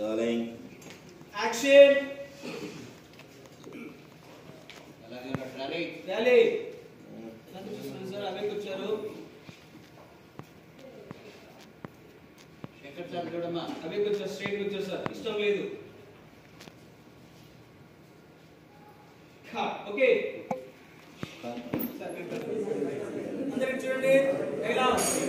Rolling. Action అలాగే ready rally నన్ను చూస్తున్నాను సార్ అవేకి వచ్చారు ఎక్కడ సార్ చూడమ్మా అవేకి వచ్చారు స్ట్రైట్ వచ్చారు సార్ ఇష్టం లేదు ఓకే సార్ అందరికి చూడండి ఎలా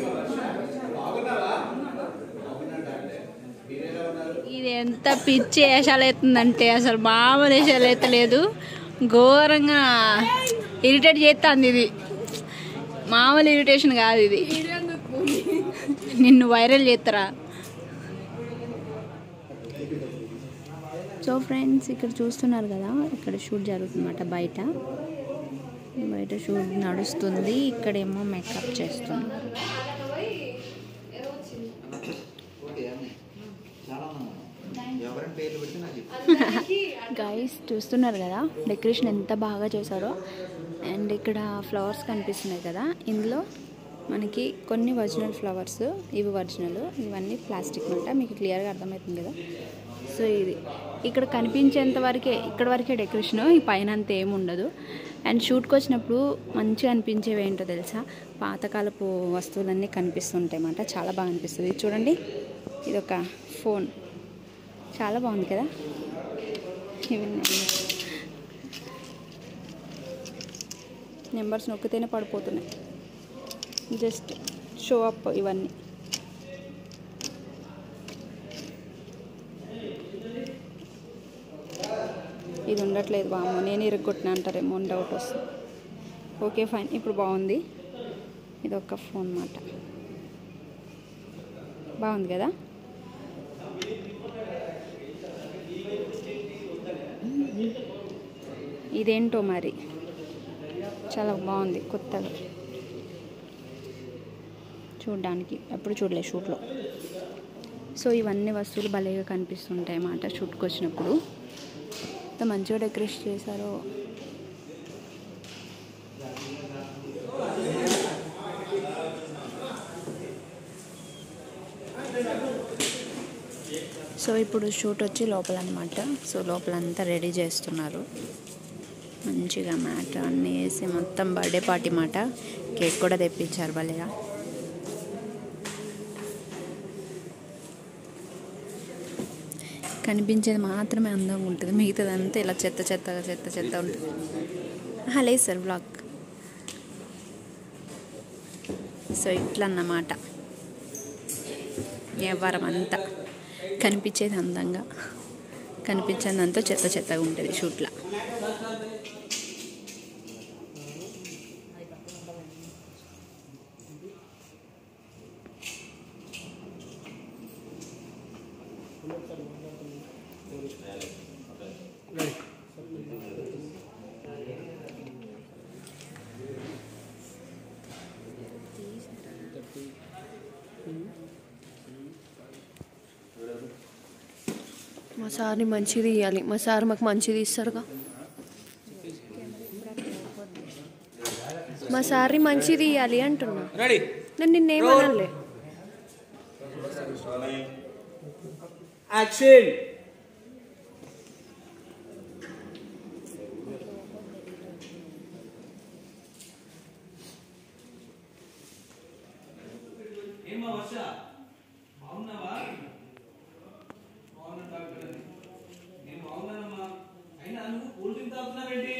ఇది ఎంత పిచ్చి వేషాలు అవుతుందంటే అసలు మామూలు వేషాలు అవుతలేదు ఘోరంగా ఇరిటేట్ చేస్తుంది ఇది మామూలు ఇరిటేషన్ కాదు ఇది నిన్ను వైరల్ చేస్తారా సో ఫ్రెండ్స్ ఇక్కడ చూస్తున్నారు కదా ఇక్కడ షూట్ జరుగుతుందన్నమాట బయట బయట షూట్ నడుస్తుంది ఇక్కడేమో మేకప్ చేస్తున్నారు ఓకే అన్నీ చాలా ఉన్నాయి ఎవరైనా పేర్లు పెడితే నాకు చెప్పు గైస్ చూస్తున్నారు కదా డెకరేషన్ ఎంత బాగా చేశారో అండ్ ఇక్కడ ఫ్లవర్స్ కనిపిస్తున్నాయి కదా ఇందులో మనకి కొన్ని ఒరిజినల్ ఫ్లవర్స్ ఇవి ఒరిజినల్ ఇవన్నీ ప్లాస్టిక్ అనమాట మీకు క్లియర్గా అర్థమవుతుంది కదా సో ఇది ఇక్కడ కనిపించేంత వరకే ఇక్కడ వరకే డెకరేషన్ ఈ పైన అంత ఏమి ఉండదు అండ్ షూట్కి వచ్చినప్పుడు మంచిగా అనిపించేవి ఏంటో తెలుసా పాతకాలపు వస్తువులన్నీ కనిపిస్తుంటాయి అన్నమాట చాలా బాగా అనిపిస్తుంది ఇది చూడండి ఇది ఒక ఫోన్ చాలా బాగుంది కదా ఇవన్నీ నెంబర్స్ నొక్కితేనే పడిపోతున్నాయి జస్ట్ షో అప్ ఇవన్నీ ఇది ఉండట్లేదు బామ్మ నేను ఇరగొట్టిన అంటారేమో అని డౌట్ వస్తుంది ఓకే ఫైన్ ఇప్పుడు బాగుంది ఇది ఒక ఫోన్ మాట బాగుంది కదా ఇదేంటో మరి చాలా బాగుంది కొత్తగా చూడ్డానికి ఎప్పుడు చూడలే షూట్లో సో ఇవన్నీ వస్తువులు భలేగా కనిపిస్తుంటాయి అన్నమాట షూట్కి వచ్చినప్పుడు ఎంత మంచిగా డెకరేట్ చేశారో సో ఇప్పుడు షూట్ వచ్చి లోపల అనమాట సో లోపలంతా రెడీ చేస్తున్నారు మంచిగా మ్యాట్ అన్నీ వేసి మొత్తం బర్త్డే పార్టీ మాట కేక్ కూడా తెప్పించారు భలేగా కనిపించేది మాత్రమే అందంగా ఉంటుంది మిగతాదంతా ఇలా చెత్త చెత్తగా చెత్త చెత్త ఉంటుంది ఆహా, లేదు సార్ బ్లాగ్ సో ఇట్లా అన్నమాట వ్యవహారం అంతా కనిపించేది అందంగా కనిపించేదంతా చెత్త చెత్తగా ఉంటుంది షూట్లో మా సార్ని మంచిది ఇవ్వాలి మా సార్ మాకు మంచిది ఇస్తారుగా మా సార్ని మంచిది ఇవ్వాలి అంటున్నా రెడీ నేను నిన్నేమనలే Rolling. యాక్షన్ ఏమా వర్ష బాగున్నావా బాగున్నా డాక్టర్ అని నేను బాగున్నానమ్మా అయినా నువ్వు కూల్ డ్రింక్ తాగుతున్నావేంటి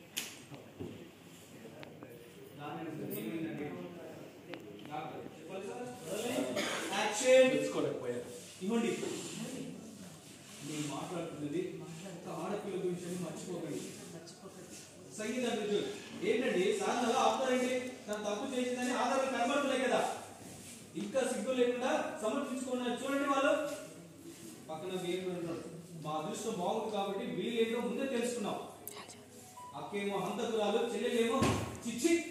ఏమైందండి డాక్టర్ చెప్పాలి సార్ యాక్షన్ ఇవ్వండి నేను మాట్లాడుతున్నది ఒక ఆడపిల్ల గురించి అని మర్చిపోకండి సంగీత అభివృద్ధి ఏంటండి సార్ అలా ఆపుతారండి తను తప్పు చేసిందని ఆధారాలు కనబడుతున్నాయి కదా ఇంకా సిగ్గు లేకుండా సమర్థించుకున్నారు చూడండి వాళ్ళు పక్కన వీరు ఉంటాడు మా అదృష్టం బాగుంది కాబట్టి వీళ్ళేంటో ముందే తెలుసుకున్నాం అక్కేమో హంతకురాలు చెల్లెలేమో చిచ్చి